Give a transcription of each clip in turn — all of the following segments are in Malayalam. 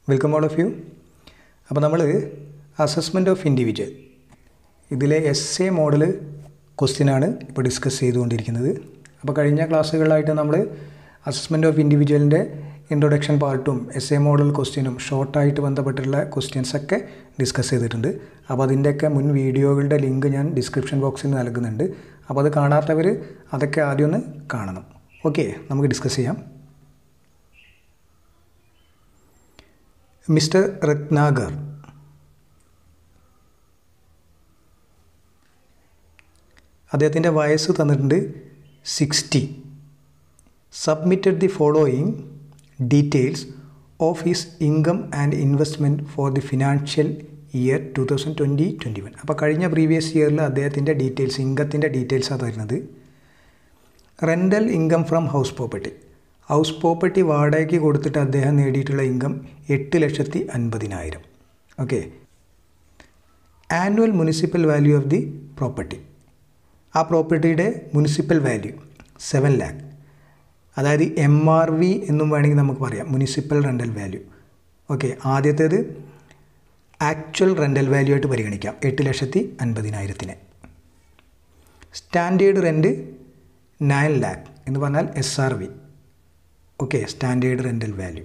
വെൽക്കം ഓൾ ഓഫ് യു അപ്പോൾ നമ്മൾ അസസ്മെൻറ്റ് ഓഫ് ഇൻഡിവിജ്വൽ ഇതിലെ എസ് എ മോഡൽ ക്വസ്റ്റ്യനാണ് ഇപ്പോൾ ഡിസ്കസ് ചെയ്തുകൊണ്ടിരിക്കുന്നത് അപ്പോൾ കഴിഞ്ഞ ക്ലാസ്സുകളിലായിട്ട് നമ്മൾ അസസ്മെൻറ്റ് ഓഫ് ഇൻഡിവിജ്വലിൻ്റെ ഇൻട്രൊഡക്ഷൻ പാർട്ടും എസ് എ മോഡൽ ക്വസ്റ്റ്യനും ഷോർട്ടായിട്ട് ബന്ധപ്പെട്ടിട്ടുള്ള ക്വസ്റ്റ്യൻസൊക്കെ ഡിസ്കസ് ചെയ്തിട്ടുണ്ട് അപ്പോൾ അതിൻ്റെയൊക്കെ മുൻ വീഡിയോകളുടെ ലിങ്ക് ഞാൻ ഡിസ്ക്രിപ്ഷൻ ബോക്സിൽ നൽകുന്നുണ്ട് അപ്പോൾ അത് കാണാത്തവർ അതൊക്കെ ആദ്യം ഒന്ന് കാണണം ഓക്കെ നമുക്ക് ഡിസ്കസ് ചെയ്യാം മിസ്റ്റർ രത്നാഗർ അദ്ദേഹത്തിൻ്റെ വയസ്സ് തന്നിട്ടുണ്ട് sixty submitted the following details of his income and investment for the financial year two thousand twenty twenty one അപ്പോൾ കഴിഞ്ഞ പ്രീവിയസ് ഇയറിൽ അദ്ദേഹത്തിൻ്റെ ഡീറ്റെയിൽസ് ഇൻകത്തിൻ്റെ ഡീറ്റെയിൽസാണ് തരുന്നത് rental income from house property house property വാടകയ്ക്ക് കൊടുത്തിട്ട് അദ്ദേഹം നേടിയിട്ടുള്ള ഇൻകം എട്ട് ലക്ഷത്തി അൻപതിനായിരം okay annual municipal value of the property ആ പ്രോപ്പർട്ടിയുടെ മുനിസിപ്പൽ വാല്യൂ സെവൻ ലാക്ക് അതായത് എം ആർ വി എന്നും വേണമെങ്കിൽ നമുക്ക് പറയാം മുനിസിപ്പൽ റെൻ്റൽ വാല്യൂ ഓക്കെ ആദ്യത്തേത് ആക്ച്വൽ റെൻ്റൽ വാല്യൂ ആയിട്ട് പരിഗണിക്കാം എട്ട് ലക്ഷത്തി അൻപതിനായിരത്തിന് സ്റ്റാൻഡേർഡ് റെൻറ്റ് നയൻ ലാക്ക് എന്ന് പറഞ്ഞാൽ S R V okay standard rental value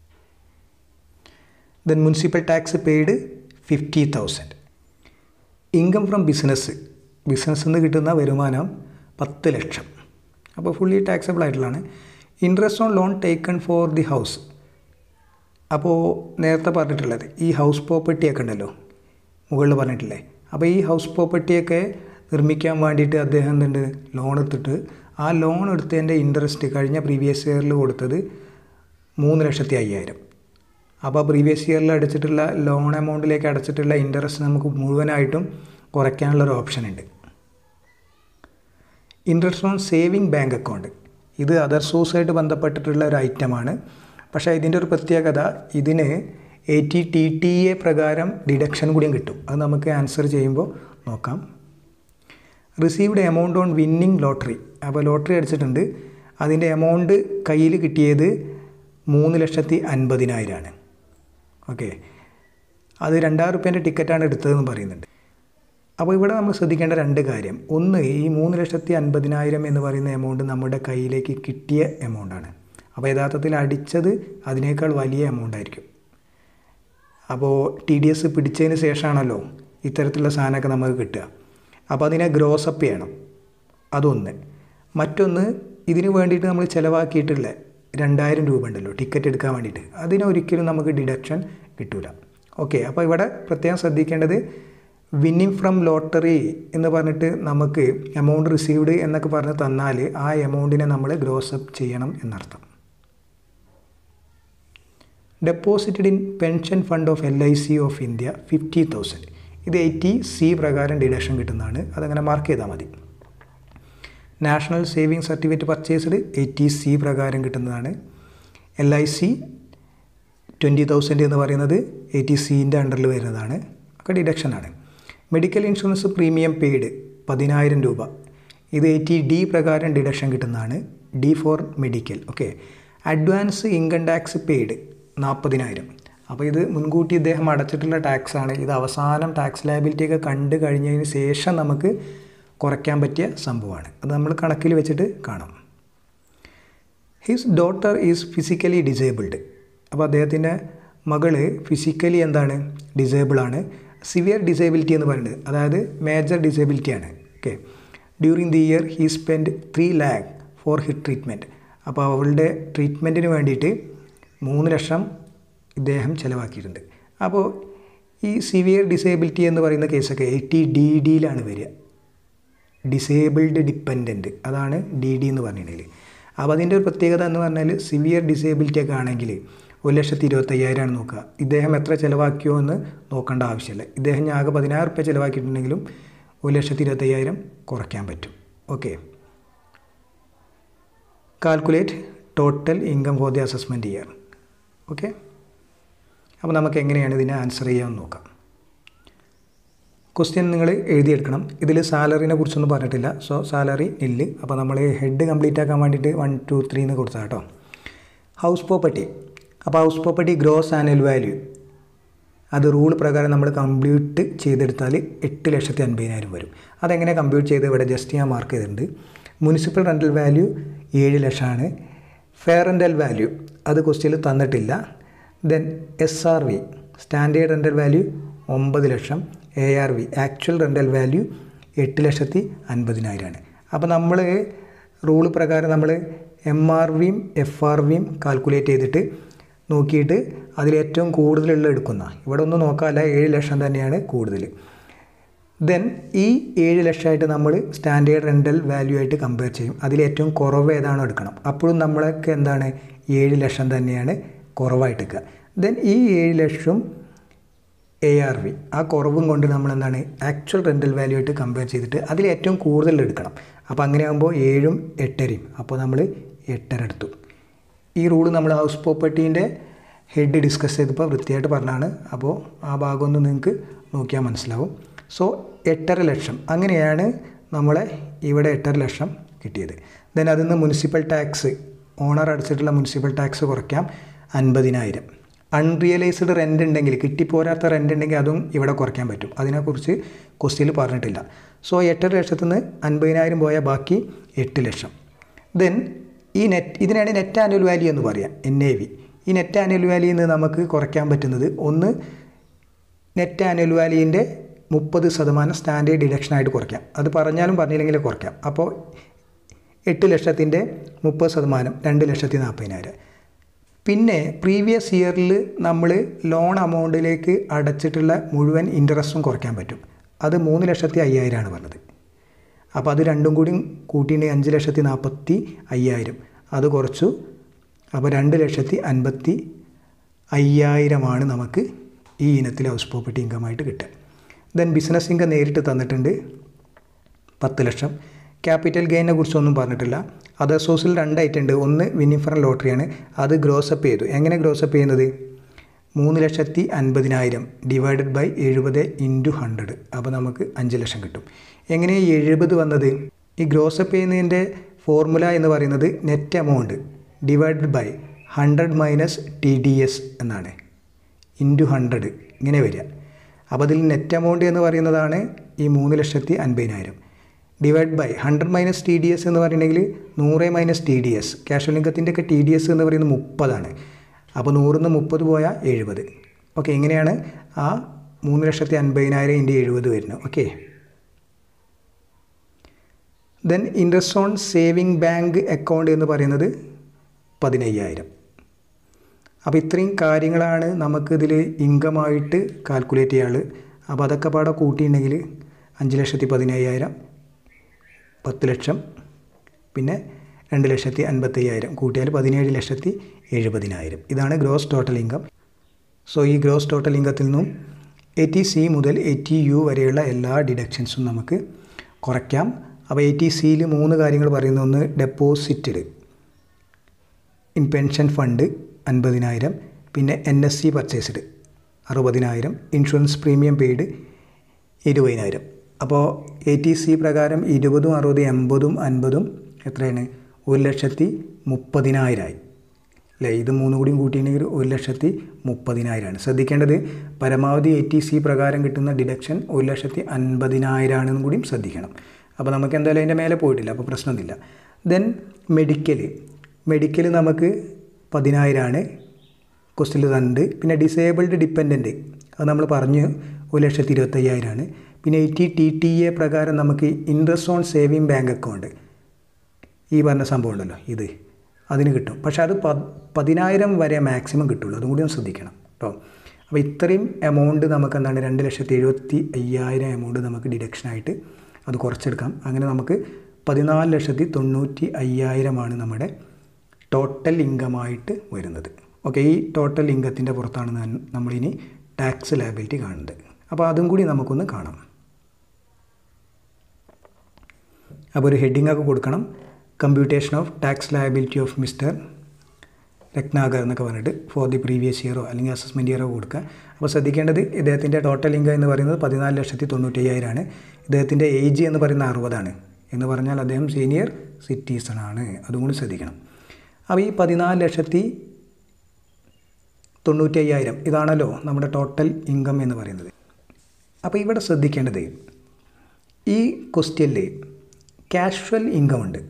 then municipal tax paid fifty thousand income from business ബിസിനസ്സിൽ നിന്ന് കിട്ടുന്ന വരുമാനം പത്ത് ലക്ഷം അപ്പോൾ ഫുള്ളി ടാക്സബിൾ ആയിട്ടുള്ളതാണ് interest on loan taken for the house അപ്പോൾ നേരത്തെ പറഞ്ഞിട്ടുള്ളത് ഈ ഹൗസ് പ്രോപ്പർട്ടിയൊക്കെ ഉണ്ടല്ലോ മുകളിൽ പറഞ്ഞിട്ടില്ലേ അപ്പോൾ ഈ ഹൗസ് പ്രോപ്പർട്ടിയൊക്കെ നിർമ്മിക്കാൻ വേണ്ടിയിട്ട് അദ്ദേഹം എന്തുണ്ട് ലോൺ എടുത്തിട്ട് ആ ലോൺ എടുത്തതിൻ്റെ ഇൻട്രസ്റ്റ് കഴിഞ്ഞ പ്രീവിയസ് ഇയറിൽ കൊടുത്തത് മൂന്ന് ലക്ഷത്തി അയ്യായിരം അപ്പോൾ പ്രീവിയസ് ഇയറിൽ അടച്ചിട്ടുള്ള ലോൺ എമൗണ്ടിലേക്ക് അടച്ചിട്ടുള്ള ഇൻട്രസ്റ്റ് നമുക്ക് മുഴുവനായിട്ടും കുറയ്ക്കാനുള്ള ഒരു ഓപ്ഷൻ ഉണ്ട് interest on saving bank account ഇത് അതർ സോഴ്സായിട്ട് ബന്ധപ്പെട്ടിട്ടുള്ള ഒരു ഐറ്റമാണ് പക്ഷേ ഇതിൻ്റെ ഒരു പ്രത്യേകത ഇതിന് A T T T A പ്രകാരം ഡിഡക്ഷൻ കൂടിയും കിട്ടും അത് നമുക്ക് ആൻസർ ചെയ്യുമ്പോൾ നോക്കാം received amount on winning lottery അപ്പോൾ ലോട്ടറി അടിച്ചിട്ടുണ്ട് അതിൻ്റെ എമൗണ്ട് കയ്യിൽ കിട്ടിയത് മൂന്ന് ലക്ഷത്തി അൻപതിനായിരമാണ് ഓക്കെ അത് രണ്ടായിരം റുപ്യേൻ്റെ ടിക്കറ്റാണ് എടുത്തതെന്ന് പറയുന്നുണ്ട് അപ്പോൾ ഇവിടെ നമ്മൾ ശ്രദ്ധിക്കേണ്ട രണ്ട് കാര്യം ഒന്ന് ഈ മൂന്ന് ലക്ഷത്തി അൻപതിനായിരം എന്ന് പറയുന്ന എമൗണ്ട് നമ്മുടെ കയ്യിലേക്ക് കിട്ടിയ എമൗണ്ടാണ് അപ്പോൾ യഥാർത്ഥത്തിൽ അടിച്ചത് അതിനേക്കാൾ വലിയ എമൗണ്ട് ആയിരിക്കും അപ്പോൾ ടി ഡി എസ് പിടിച്ചതിന് ശേഷമാണല്ലോ ഇത്തരത്തിലുള്ള സാധനമൊക്കെ നമുക്ക് കിട്ടുക അപ്പോൾ അതിനെ ഗ്രോസപ്പ് ചെയ്യണം അതൊന്ന് മറ്റൊന്ന് ഇതിന് വേണ്ടിയിട്ട് നമ്മൾ ചിലവാക്കിയിട്ടുള്ള രണ്ടായിരം രൂപ ഉണ്ടല്ലോ ടിക്കറ്റ് എടുക്കാൻ വേണ്ടിയിട്ട് അതിനൊരിക്കലും നമുക്ക് ഡിഡക്ഷൻ കിട്ടില്ല ഓക്കെ അപ്പോൾ ഇവിടെ പ്രത്യേകം ശ്രദ്ധിക്കേണ്ടത് വിന്നിങ് ഫ്രം ലോട്ടറി എന്ന് പറഞ്ഞിട്ട് നമുക്ക് എമൗണ്ട് റിസീവ്ഡ് എന്നൊക്കെ പറഞ്ഞ് തന്നാൽ ആ എമൗണ്ടിനെ നമ്മൾ ഗ്രോസപ്പ് ചെയ്യണം എന്നർത്ഥം deposited in pension fund of L I C of India fifty thousand ഇത് എയ്റ്റി സി പ്രകാരം ഡിഡക്ഷൻ കിട്ടുന്നതാണ് അതങ്ങനെ മാർക്ക് ചെയ്താൽ മതി national saving certificate purchased eighty C പ്രകാരം കിട്ടുന്നതാണ് L I C twenty thousand എന്ന് പറയുന്നത് എയ്റ്റി സിൻ്റെ അണ്ടറിൽ വരുന്നതാണ് ഒക്കെ ഡിഡക്ഷനാണ് മെഡിക്കൽ ഇൻഷുറൻസ് പ്രീമിയം പെയ്ഡ് പതിനായിരം രൂപ ഇത് എയ്റ്റി ഡി പ്രകാരം ഡിഡക്ഷൻ കിട്ടുന്നതാണ് D for medical okay advance income tax paid നാൽപ്പതിനായിരം അപ്പോൾ ഇത് മുൻകൂട്ടി ഇദ്ദേഹം അടച്ചിട്ടുള്ള ടാക്സ് ആണ് ഇത് അവസാനം ടാക്സ് ലയബിലിറ്റി ഒക്കെ കണ്ടു കഴിഞ്ഞതിന് ശേഷം നമുക്ക് കുറയ്ക്കാൻ പറ്റിയ സംഭവമാണ് അത് നമ്മൾ കണക്കിൽ വെച്ചിട്ട് കാണാം his daughter is physically disabled അപ്പോൾ അദ്ദേഹത്തിൻ്റെ മകള് ഫിസിക്കലി എന്താണ് ഡിസേബിൾ ആണ് സിവിയർ ഡിസേബിലിറ്റി എന്ന് പറയുന്നത് അതായത് മേജർ ഡിസേബിലിറ്റി ആണ് okay during the year he spend three lakh for hit treatment അപ്പോൾ അവളുടെ ട്രീറ്റ്മെൻറ്റിന് വേണ്ടിയിട്ട് മൂന്ന് ലക്ഷം ഇദ്ദേഹം ചിലവാക്കിയിട്ടുണ്ട് അപ്പോൾ ഈ സിവിയർ ഡിസേബിലിറ്റി എന്ന് പറയുന്ന കേസൊക്കെ എയ്റ്റി ഡി ഡിയിലാണ് വരിക ഡിസേബിൾഡ് ഡിപ്പെൻഡൻറ്റ് അതാണ് ഡി ഡി എന്ന് പറഞ്ഞിട്ടുണ്ടെങ്കിൽ അപ്പോൾ അതിൻ്റെ ഒരു പ്രത്യേകത എന്ന് പറഞ്ഞാൽ സിവിയർ ഡിസേബിലിറ്റി ഒക്കെ ആണെങ്കിൽ ഒരു ലക്ഷത്തി ഇരുപത്തയ്യായിരമാണ് നോക്കുക ഇദ്ദേഹം എത്ര ചിലവാക്കിയോ എന്ന് നോക്കേണ്ട ആവശ്യമില്ല ഇദ്ദേഹം ഞാൻ ആകെ പതിനായിരം റുപ്യ ചിലവാക്കിയിട്ടുണ്ടെങ്കിലും ഒരു ലക്ഷത്തി ഇരുപത്തയ്യായിരം കുറയ്ക്കാൻ പറ്റും okay calculate total income for the assessment year okay അപ്പോൾ നമുക്ക് എങ്ങനെയാണ് ഇതിനെ ആൻസർ ചെയ്യാമെന്ന് നോക്കാം ക്വസ്റ്റ്യൻ നിങ്ങൾ എഴുതിയെടുക്കണം ഇതിൽ സാലറിനെ കുറിച്ചൊന്നും പറഞ്ഞിട്ടില്ല സോ സാലറി നില്ല് അപ്പോൾ നമ്മൾ ഹെഡ് കംപ്ലീറ്റ് ആക്കാൻ വേണ്ടിയിട്ട് വൺ ടു ത്രീ എന്ന് കൊടുത്താൽ കേട്ടോ ഹൗസ് പ്രോപ്പർട്ടി അപ്പോൾ house property gross annual value അത് റൂൾ പ്രകാരം നമ്മൾ കമ്പ്യൂട്ട് ചെയ്തെടുത്താൽ എട്ട് ലക്ഷത്തി അൻപതിനായിരം വരും അതെങ്ങനെ കമ്പ്യൂട്ട് ചെയ്ത് ഇവിടെ ജസ്റ്റ് ഞാൻ മാർക്ക് ചെയ്തിട്ടുണ്ട് മുനിസിപ്പൽ റെൻ്റൽ വാല്യൂ ഏഴ് ലക്ഷമാണ് ഫെയർ റെൻ്റൽ വാല്യൂ അത് ക്വസ്റ്റ്യനിൽ തന്നിട്ടില്ല then S R V standard rental value ഒമ്പത് lakh A R V actual rental value എട്ട് ലക്ഷത്തി അൻപതിനായിരമാണ് അപ്പോൾ നമ്മൾ റൂൾ പ്രകാരം നമ്മൾ എം ആർ വിയും എഫ് ആർ വിയും കാൽക്കുലേറ്റ് ചെയ്തിട്ട് നോക്കിയിട്ട് അതിൽ ഏറ്റവും കൂടുതലുള്ള എടുക്കുന്ന ഇവിടെ ഒന്നും നോക്കാമല്ല ഏഴ് ലക്ഷം തന്നെയാണ് കൂടുതൽ ദെൻ ഈ ഏഴ് ലക്ഷമായിട്ട് നമ്മൾ സ്റ്റാൻഡേർഡ് റെൻ്റൽ വാല്യൂ ആയിട്ട് കമ്പയർ ചെയ്യും അതിൽ ഏറ്റവും കുറവ് ഏതാണോ എടുക്കണം അപ്പോഴും നമ്മളൊക്കെ എന്താണ് ഏഴ് ലക്ഷം തന്നെയാണ് കുറവായിട്ട് എടുക്കുക ദെൻ ഈ ഏഴ് ലക്ഷം എ ആർ വി ആ കുറവും കൊണ്ട് നമ്മൾ എന്താണ് ആക്ച്വൽ റെൻ്റൽ വാല്യൂ ആയിട്ട് കമ്പയർ ചെയ്തിട്ട് അതിൽ ഏറ്റവും കൂടുതൽ എടുക്കണം അപ്പോൾ അങ്ങനെ ആകുമ്പോൾ ഏഴും എട്ടരയും അപ്പോൾ നമ്മൾ എട്ടര എടുത്തു ഈ റൂള് നമ്മൾ ഹൗസ് പ്രോപ്പർട്ടീൻ്റെ ഹെഡ് ഡിസ്കസ് ചെയ്തപ്പോൾ വൃത്തിയായിട്ട് പറഞ്ഞാണ് അപ്പോൾ ആ ഭാഗം ഒന്ന് നിങ്ങൾക്ക് നോക്കിയാൽ മനസ്സിലാവും സോ എട്ടര ലക്ഷം അങ്ങനെയാണ് നമ്മളെ ഇവിടെ എട്ടര ലക്ഷം കിട്ടിയത് ദെൻ അതിൽ നിന്ന് മുനിസിപ്പൽ ടാക്സ് ഓണർ അടച്ചിട്ടുള്ള മുനിസിപ്പൽ ടാക്സ് കുറയ്ക്കാം അൻപതിനായിരം അൺറിയലൈസ്ഡ് റെൻ്റ് ഉണ്ടെങ്കിൽ കിട്ടിപ്പോരാത്ത റെൻ്റ് ഉണ്ടെങ്കിൽ അതും ഇവിടെ കുറയ്ക്കാൻ പറ്റും അതിനെക്കുറിച്ച് ക്വസ്റ്റ്യനിൽ പറഞ്ഞിട്ടില്ല സോ എട്ടര ലക്ഷത്തിൽ നിന്ന് അൻപതിനായിരം പോയാൽ ബാക്കി എട്ട് ലക്ഷം ദെൻ ഈ നെറ്റ് ഇതിനാണ് നെറ്റ് ആനുവൽ വാല്യൂ എന്ന് പറയാം എൻ എ വി ഈ നെറ്റ് ആനുവൽ വാല്യൂയിൽ നിന്ന് നമുക്ക് കുറയ്ക്കാൻ പറ്റുന്നത് ഒന്ന് നെറ്റ് ആനുവൽ വാല്യൂവിൻ്റെ മുപ്പത് ശതമാനം സ്റ്റാൻഡേർഡ് ഡിഡക്ഷനായിട്ട് കുറയ്ക്കാം അത് പറഞ്ഞാലും പറഞ്ഞില്ലെങ്കിലും കുറയ്ക്കാം അപ്പോൾ എട്ട് ലക്ഷത്തിൻ്റെ മുപ്പത് ശതമാനം രണ്ട് ലക്ഷത്തി നാൽപ്പതിനായിരം പിന്നെ പ്രീവിയസ് ഇയറിൽ നമ്മൾ ലോൺ അമൗണ്ടിലേക്ക് അടച്ചിട്ടുള്ള മുഴുവൻ ഇൻട്രസ്റ്റും കുറയ്ക്കാൻ പറ്റും അത് മൂന്ന് ലക്ഷത്തി അയ്യായിരമാണ് പറഞ്ഞത് അപ്പോൾ അത് രണ്ടും കൂടി കൂട്ടിയിട്ട് അഞ്ച് ലക്ഷത്തി നാൽപ്പത്തി അയ്യായിരം അത് കുറച്ചു അപ്പോൾ രണ്ട് ലക്ഷത്തി അൻപത്തി അയ്യായിരമാണ് നമുക്ക് ഈ ഇനത്തിൽ ഹൗസ് പ്രോപ്പർട്ടി ഇൻകമായിട്ട് കിട്ടുക ദെൻ ബിസിനസ് ഇൻകം നേരിട്ട് തന്നിട്ടുണ്ട് പത്ത് ലക്ഷം ക്യാപിറ്റൽ ഗെയിനെ കുറിച്ചൊന്നും പറഞ്ഞിട്ടില്ല അതർ സോഴ്സിൽ രണ്ടായിട്ടുണ്ട് ഒന്ന് വിന്നിഫറൻ ലോട്ടറിയാണ് അത് ഗ്രോസപ്പ് ചെയ്തു എങ്ങനെ ഗ്രോസപ്പ് ചെയ്യുന്നത് മൂന്ന് ലക്ഷത്തി അൻപതിനായിരം ഡിവൈഡഡ് ബൈ എഴുപത് ഇൻറ്റു ഹൺഡ്രഡ് അപ്പോൾ നമുക്ക് അഞ്ച് ലക്ഷം കിട്ടും എങ്ങനെ ഈ എഴുപത് വന്നത് ഈ ഗ്രോസപ്പ് ചെയ്യുന്നതിൻ്റെ ഫോർമുല എന്ന് പറയുന്നത് net amount divided by hundred minus T D S എന്നാണ് ഇൻറ്റു ഹൺഡ്രഡ് ഇങ്ങനെ വരിക അപ്പോൾ അതിൽ നെറ്റ് എമൗണ്ട് എന്ന് പറയുന്നതാണ് ഈ മൂന്ന് ലക്ഷത്തി അൻപതിനായിരം divide by hundred minus T D S എന്ന് പറയുന്നെങ്കിൽ നൂറ് minus T D S cash ലിംഗത്തിൻ്റെ ഒക്കെ ടി ഡി എസ് എന്ന് പറയുന്നത് മുപ്പതാണ് അപ്പോൾ നൂറിൽ നിന്ന് മുപ്പത് പോയാൽ എഴുപത് ഓക്കെ ഇങ്ങനെയാണ് ആ മൂന്ന് ലക്ഷത്തി അൻപതിനായിരം ഇൻറ്റു എഴുപത് വരുന്നത് okay then interest on saving bank account എന്ന് പറയുന്നത് പതിനയ്യായിരം അപ്പോൾ ഇത്രയും കാര്യങ്ങളാണ് നമുക്കിതിൽ ഇൻകമായിട്ട് കാൽക്കുലേറ്റ് ചെയ്യാനുള്ളത് അപ്പോൾ അതൊക്കെ പാടെ കൂട്ടിയിട്ടുണ്ടെങ്കിൽ അഞ്ച് ലക്ഷത്തി പതിനയ്യായിരം പത്ത് ലക്ഷം പിന്നെ രണ്ട് ലക്ഷത്തി അൻപത്തയ്യായിരം കൂട്ടിയാൽ പതിനേഴ് ലക്ഷത്തി എഴുപതിനായിരം ഇതാണ് ഗ്രോസ് ടോട്ടൽ ഇൻകം സോ ഈ ഗ്രോസ് ടോട്ടൽ ഇൻകത്തിൽ നിന്നും എയ്റ്റി സി മുതൽ എയ്റ്റി യു വരെയുള്ള എല്ലാ ഡിഡക്ഷൻസും നമുക്ക് കുറയ്ക്കാം അപ്പോൾ എയ്റ്റി സിയിൽ മൂന്ന് കാര്യങ്ങൾ പറയുന്ന ഒന്ന് ഡെപ്പോസിറ്റഡ് ഇൻ പെൻഷൻ ഫണ്ട് അൻപതിനായിരം പിന്നെ എൻ എസ് സി പർച്ചേസ്ഡ് അറുപതിനായിരം ഇൻഷുറൻസ് പ്രീമിയം പെയ്ഡ് ഇരുപതിനായിരം അപ്പോൾ എ ടി സി പ്രകാരം ഇരുപതും അറുപതും എൺപതും അൻപതും എത്രയാണ് ഒരു ലക്ഷത്തി മുപ്പതിനായിരമായി അല്ലേ ഇത് മൂന്നും കൂടിയും കൂട്ടിയിട്ടുണ്ടെങ്കിൽ ഒരു ലക്ഷത്തി മുപ്പതിനായിരമാണ് ശ്രദ്ധിക്കേണ്ടത് പരമാവധി എ ടി സി പ്രകാരം കിട്ടുന്ന ഡിഡക്ഷൻ ഒരു ലക്ഷത്തി അൻപതിനായിരമാണെന്നും കൂടിയും ശ്രദ്ധിക്കണം അപ്പോൾ നമുക്ക് എന്തായാലും അതിൻ്റെ മേലെ പോയിട്ടില്ല അപ്പോൾ പ്രശ്നമൊന്നുമില്ല ദെൻ മെഡിക്കൽ മെഡിക്കൽ നമുക്ക് പതിനായിരമാണ് ക്വസ്റ്റിൽ തന്നിട്ടുണ്ട് പിന്നെ ഡിസേബിൾഡ് ഡിപ്പെൻഡൻറ്റ് അത് നമ്മൾ പറഞ്ഞു ഒരു ലക്ഷത്തി ഇരുപത്തയ്യായിരമാണ് പിന്നെ എയ്റ്റി ടി ടി എ പ്രകാരം നമുക്ക് interest on saving bank account ഈ പറഞ്ഞ സംഭവം ഉണ്ടല്ലോ ഇത് അതിന് കിട്ടും പക്ഷേ അത് പ പതിനായിരം വരെ മാക്സിമം കിട്ടുള്ളൂ അതും കൂടി ഒന്ന് ശ്രദ്ധിക്കണം കേട്ടോ അപ്പോൾ ഇത്രയും എമൗണ്ട് നമുക്ക് എന്താണ് രണ്ട് ലക്ഷത്തി എഴുപത്തി അയ്യായിരം എമൗണ്ട് നമുക്ക് ഡിഡക്ഷനായിട്ട് അത് കുറച്ചെടുക്കാം അങ്ങനെ നമുക്ക് പതിനാല് ലക്ഷത്തി തൊണ്ണൂറ്റി അയ്യായിരമാണ് നമ്മുടെ ടോട്ടൽ ഇൻകമായിട്ട് വരുന്നത് ഓക്കെ ഈ ടോട്ടൽ ഇൻകത്തിൻ്റെ പുറത്താണ് ഞാൻ- നമ്മളിനി ടാക്സ് ലയബിലിറ്റി കാണുന്നത് അപ്പോൾ അതും കൂടി നമുക്കൊന്ന് കാണാം അപ്പോൾ ഒരു ഹെഡിങ് ഒക്കെ കൊടുക്കണം computation of tax liability of mister Ratnakar എന്നൊക്കെ പറഞ്ഞിട്ട് ഫോർ ദി പ്രീവിയസ് ഇയറോ അല്ലെങ്കിൽ അസസ്മെൻറ്റ് ഇയറോ കൊടുക്കുക അപ്പോൾ ശ്രദ്ധിക്കേണ്ടത് ഇദ്ദേഹത്തിൻ്റെ ടോട്ടൽ ഇൻകം എന്ന് പറയുന്നത് പതിനാല് ലക്ഷത്തി തൊണ്ണൂറ്റി അയ്യായിരമാണ് ഇദ്ദേഹത്തിൻ്റെ ഏജ് എന്ന് പറയുന്ന അറുപതാണ് എന്ന് പറഞ്ഞാൽ അദ്ദേഹം സീനിയർ സിറ്റിസൺ ആണ് അതും കൂടി ശ്രദ്ധിക്കണം അപ്പോൾ ഈ പതിനാല് ലക്ഷത്തി തൊണ്ണൂറ്റി അയ്യായിരം ഇതാണല്ലോ നമ്മുടെ ടോട്ടൽ ഇൻകം എന്ന് പറയുന്നത് അപ്പോൾ ഇവിടെ ശ്രദ്ധിക്കേണ്ടത് ഈ ക്വസ്റ്റ്യനിൽ ക്യാഷ്വൽ ഇൻകം ഉണ്ട്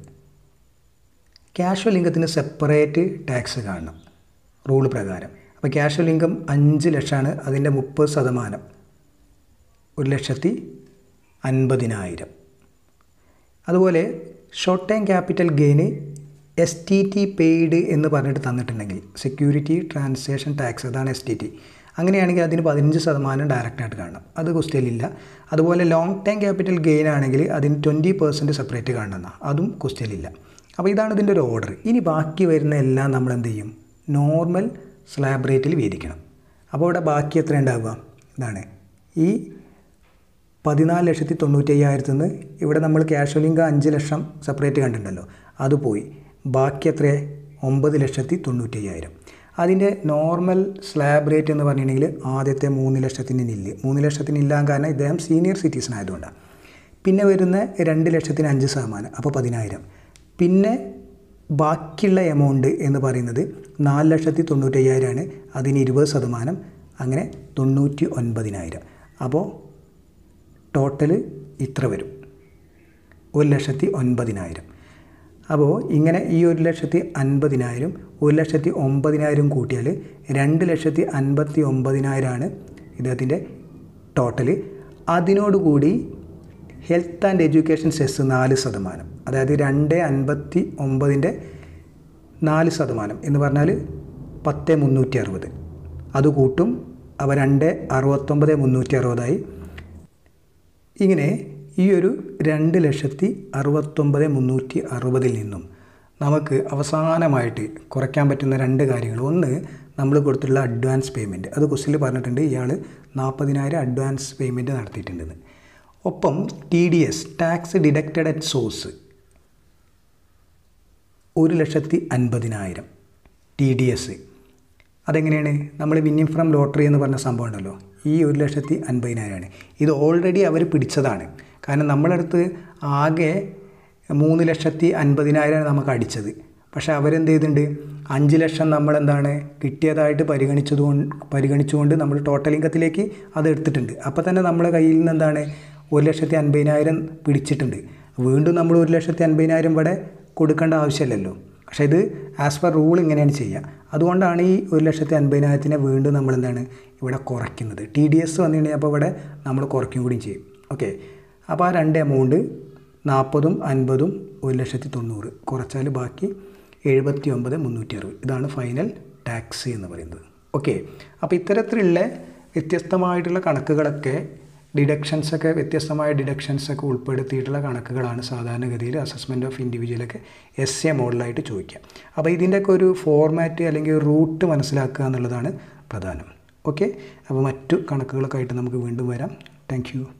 ക്യാഷ്വൽ ഇൻകത്തിന് സെപ്പറേറ്റ് ടാക്സ് കാണണം റൂൾ പ്രകാരം അപ്പോൾ ക്യാഷ്വൽ ഇൻകം അഞ്ച് ലക്ഷമാണ് അതിൻ്റെ മുപ്പത് ശതമാനം ഒരു ലക്ഷത്തി അൻപതിനായിരം അതുപോലെ short time capital gain S T T paid എന്ന് പറഞ്ഞിട്ട് തന്നിട്ടുണ്ടെങ്കിൽ സെക്യൂരിറ്റി ട്രാൻസാക്ഷൻ ടാക്സ് അതാണ് എസ് ടി ടി അങ്ങനെയാണെങ്കിൽ അതിന് പതിനഞ്ച് ശതമാനം ഡയറക്റ്റായിട്ട് കാണണം അത് ക്വസ്റ്റ്യനിലില്ല അതുപോലെ ലോങ് ടൈം ക്യാപിറ്റൽ ഗെയിൻ ആണെങ്കിൽ അതിന് ട്വൻറ്റി പെർസെൻറ്റ് സെപ്പറേറ്റ് കാണണം അതും ക്വസ്റ്റ്യനിലില്ല അപ്പോൾ ഇതാണ് ഇതിൻ്റെ ഒരു ഓർഡർ ഇനി ബാക്കി വരുന്ന എല്ലാം നമ്മൾ എന്ത് ചെയ്യും നോർമൽ സ്ലാബ് റേറ്റിൽ വീതിക്കണം അപ്പോൾ ഇവിടെ ബാക്കി എത്ര ഉണ്ടാവുക ഇതാണ് ഈ പതിനാല് ലക്ഷത്തി തൊണ്ണൂറ്റി അയ്യായിരത്തിൽ നിന്ന് ഇവിടെ നമ്മൾ ക്യാഷ്വൽ ഇൻകം അഞ്ച് ലക്ഷം സെപ്പറേറ്റ് കണ്ടിട്ടുണ്ടല്ലോ അത് പോയി ബാക്കി എത്രയേ ഒമ്പത് ലക്ഷത്തി തൊണ്ണൂറ്റി അയ്യായിരം അതിൻ്റെ നോർമൽ സ്ലാബ് റേറ്റ് എന്ന് പറഞ്ഞിട്ടുണ്ടെങ്കിൽ ആദ്യത്തെ മൂന്ന് ലക്ഷത്തിന് നില്ല് മൂന്ന് ലക്ഷത്തിന് ഇല്ലാൻ കാരണം ഇദ്ദേഹം സീനിയർ സിറ്റിസൺ ആയതുകൊണ്ടാണ് പിന്നെ വരുന്ന രണ്ട് ലക്ഷത്തിന് അഞ്ച് ശതമാനം അപ്പോൾ പതിനായിരം പിന്നെ ബാക്കിയുള്ള എമൗണ്ട് എന്ന് പറയുന്നത് നാല് ലക്ഷത്തി തൊണ്ണൂറ്റി അയ്യായിരമാണ് അതിന് ഇരുപത് ശതമാനം അങ്ങനെ തൊണ്ണൂറ്റി ഒൻപതിനായിരം അപ്പോൾ ടോട്ടൽ ഇത്ര വരും ഒരു ലക്ഷത്തി ഒൻപതിനായിരം അപ്പോൾ ഇങ്ങനെ ഈ ഒരു ലക്ഷത്തി അൻപതിനായിരം ഒരു ലക്ഷത്തി ഒമ്പതിനായിരം കൂട്ടിയാൽ രണ്ട് ലക്ഷത്തി അൻപത്തി ഒമ്പതിനായിരമാണ് ഇദ്ദേഹത്തിൻ്റെ ടോട്ടൽ അതിനോടുകൂടി ഹെൽത്ത് ആൻഡ് എഡ്യൂക്കേഷൻ സെസ് നാല് ശതമാനം അതായത് രണ്ട് അൻപത്തി ഒമ്പതിൻ്റെ നാല് ശതമാനം എന്ന് പറഞ്ഞാൽ പത്ത് മുന്നൂറ്റി അറുപത് അത് കൂട്ടും അവ രണ്ട് അറുപത്തൊമ്പത് മുന്നൂറ്റി അറുപതായി ഇങ്ങനെ ഈ ഒരു രണ്ട് ലക്ഷത്തി അറുപത്തൊമ്പത് മുന്നൂറ്റി അറുപതിൽ നിന്നും നമുക്ക് അവസാനമായിട്ട് കുറയ്ക്കാൻ പറ്റുന്ന രണ്ട് കാര്യങ്ങൾ ഒന്ന് നമ്മൾ കൊടുത്തിട്ടുള്ള അഡ്വാൻസ് പേയ്മെൻറ്റ് അത് ക്വസ്റ്റിൽ പറഞ്ഞിട്ടുണ്ട് ഇയാൾ നാൽപ്പതിനായിരം അഡ്വാൻസ് പേയ്മെൻറ്റ് നടത്തിയിട്ടുണ്ടെന്ന് ഒപ്പം T D S tax deducted at source ഒരു ലക്ഷത്തി അൻപതിനായിരം ടി ഡി എസ് അതെങ്ങനെയാണ് നമ്മൾ വിന്നിങ് ഫ്രം ലോട്ടറി എന്ന് പറഞ്ഞ സംഭവം ഉണ്ടല്ലോ ഈ ഒരു ലക്ഷത്തി അൻപതിനായിരമാണ് ഇത് ഓൾറെഡി അവർ പിടിച്ചതാണ് കാരണം നമ്മളടുത്ത് ആകെ മൂന്ന് ലക്ഷത്തി അൻപതിനായിരമാണ് നമുക്ക് അടിച്ചത് പക്ഷേ അവരെന്ത് ചെയ്തിട്ടുണ്ട് അഞ്ച് ലക്ഷം നമ്മളെന്താണ് കിട്ടിയതായിട്ട് പരിഗണിച്ചത് കൊണ്ട് പരിഗണിച്ചുകൊണ്ട് നമ്മൾ ടോട്ടൽ ഇൻകത്തിലേക്ക് അത് എടുത്തിട്ടുണ്ട് അപ്പോൾ തന്നെ നമ്മളെ കയ്യിൽ നിന്ന് എന്താണ് ഒരു ലക്ഷത്തി അൻപതിനായിരം പിടിച്ചിട്ടുണ്ട് വീണ്ടും നമ്മൾ ഒരു ലക്ഷത്തി അൻപതിനായിരം ഇവിടെ കൊടുക്കേണ്ട ആവശ്യമില്ലല്ലോ പക്ഷേ ഇത് ആസ് പെർ റൂൾ ഇങ്ങനെയാണ് ചെയ്യുക അതുകൊണ്ടാണ് ഈ ഒരു ലക്ഷത്തി അൻപതിനായിരത്തിനെ വീണ്ടും നമ്മൾ എന്താണ് ഇവിടെ കുറയ്ക്കുന്നത് ടി ഡി എസ് വന്നിട്ടുണ്ടെങ്കിൽ അപ്പോൾ ഇവിടെ നമ്മൾ കുറയ്ക്കും കൂടിയും ചെയ്യും ഓക്കെ അപ്പോൾ ആ രണ്ട് എമൗണ്ട് നാൽപ്പതും അൻപതും ഒരു ലക്ഷത്തി തൊണ്ണൂറ് കുറച്ചാൽ ബാക്കി എഴുപത്തി ഒമ്പത് മുന്നൂറ്റി അറുപത് ഇതാണ് ഫൈനൽ ടാക്സ് എന്ന് പറയുന്നത് ഓക്കെ അപ്പോൾ ഇത്തരത്തിലുള്ള വ്യത്യസ്തമായിട്ടുള്ള കണക്കുകളൊക്കെ ഡിഡക്ഷൻസൊക്കെ വ്യത്യസ്തമായ ഡിഡക്ഷൻസൊക്കെ ഉൾപ്പെടുത്തിയിട്ടുള്ള കണക്കുകളാണ് സാധാരണഗതിയിൽ അസസ്മെൻറ്റ് ഓഫ് ഇൻഡിവിജ്വലൊക്കെ എസ് എ മോഡലായിട്ട് ചോദിക്കുക അപ്പോൾ ഇതിൻ്റെയൊക്കെ ഒരു ഫോർമാറ്റ് അല്ലെങ്കിൽ റൂട്ട് മനസ്സിലാക്കുക എന്നുള്ളതാണ് പ്രധാനം ഓക്കെ അപ്പോൾ മറ്റു കണക്കുകളൊക്കെ ആയിട്ട് നമുക്ക് വീണ്ടും വരാം താങ്ക്